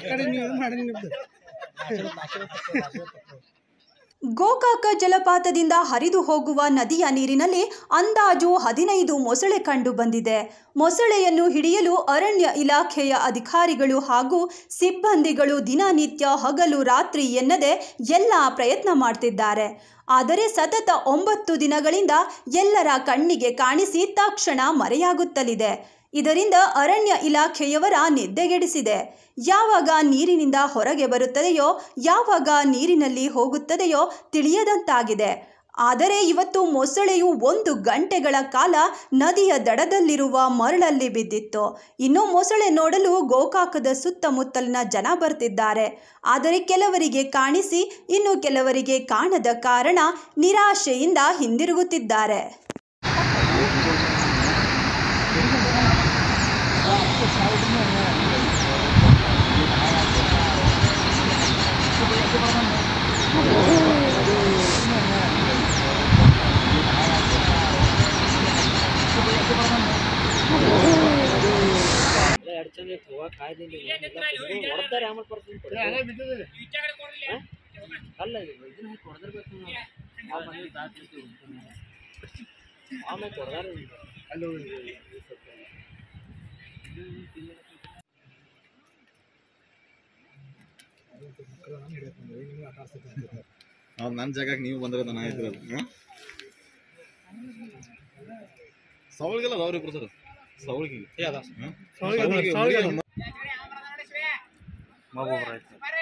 ಕಡೆ ನೀವು ಮಾಡಿ ನಿಮ್ದು ಗೋಕಾಕ ಜಲಪಾತದಿಂದ ಹರಿದು ಹೋಗುವ ನದಿಯ ನೀರಿನಲ್ಲಿ ಅಂದಾಜು ಹದಿನೈದು ಮೊಸಳೆ ಕಂಡು ಬಂದಿದೆ ಮೊಸಳೆಯನ್ನು ಹಿಡಿಯಲು ಅರಣ್ಯ ಇಲಾಖೆಯ ಅಧಿಕಾರಿಗಳು ಹಾಗೂ ಸಿಬ್ಬಂದಿಗಳು ದಿನನಿತ್ಯ ಹಗಲು ರಾತ್ರಿ ಎನ್ನದೆ ಎಲ್ಲ ಪ್ರಯತ್ನ ಮಾಡ್ತಿದ್ದಾರೆ ಆದರೆ ಸತತ ಒಂಬತ್ತು ದಿನಗಳಿಂದ ಎಲ್ಲರ ಕಣ್ಣಿಗೆ ಕಾಣಿಸಿ ತಕ್ಷಣ ಮರೆಯಾಗುತ್ತಲಿದೆ ಇದರಿಂದ ಅರಣ್ಯ ಇಲಾಖೆಯವರ ನಿದ್ದೆಗೆಡಿಸಿದೆ ಯಾವಾಗ ನೀರಿನಿಂದ ಹೊರಗೆ ಬರುತ್ತದೆಯೋ ಯಾವಾಗ ನೀರಿನಲ್ಲಿ ಹೋಗುತ್ತದೆಯೋ ತಿಳಿಯದಂತಾಗಿದೆ ಆದರೆ ಇವತ್ತು ಮೊಸಳೆಯು ಒಂದು ಗಂಟೆಗಳ ಕಾಲ ನದಿಯ ದಡದಲ್ಲಿರುವ ಮರಳಲ್ಲಿ ಬಿದ್ದಿತ್ತು ಇನ್ನು ಮೊಸಳೆ ನೋಡಲು ಗೋಕಾಕದ ಸುತ್ತಮುತ್ತಲಿನ ಜನ ಬರ್ತಿದ್ದಾರೆ ಆದರೆ ಕೆಲವರಿಗೆ ಕಾಣಿಸಿ ಇನ್ನು ಕೆಲವರಿಗೆ ಕಾಣದ ಕಾರಣ ನಿರಾಶೆಯಿಂದ ಹಿಂದಿರುಗುತ್ತಿದ್ದಾರೆ ಎರಡು ಚಂದ ಇತ್ತು ಹೋಗಕ್ಕೆ ಆಯ್ದಿಲ್ಲ ಹೊಡ್ತಾರೆ ಆಮೇಲೆ ಪರ್ಸೆಂಟ್ ಅಲ್ಲ ಇದು ಇದನ್ನ ಹಾಕಿ ಹೊಡೆದಿರ್ಬೇಕು ನಾವು ಬಂದು ದಾಟ್ಬಿಡ್ತೀವಿ ಆಮೇಲೆ ಹೊಡೆದಾರ ಅವ್ರು ನನ್ನ ಜಾಗಕ್ಕೆ ನೀವು ಬಂದ್ರೆ ನಾ ಇದ್ರಲ್ಲ ಸವಳಿಗೆಲ್ಲ ಅವ್ರು ಇಬ್ರು ಸರ್ ಸವಳಿಗೆ ಸವಳಿಗೆ ಅದ, ಸವಳಿಗೆ ಅದ. ಮಬ್ಬೊಬ್ರು ಆಯ್ತು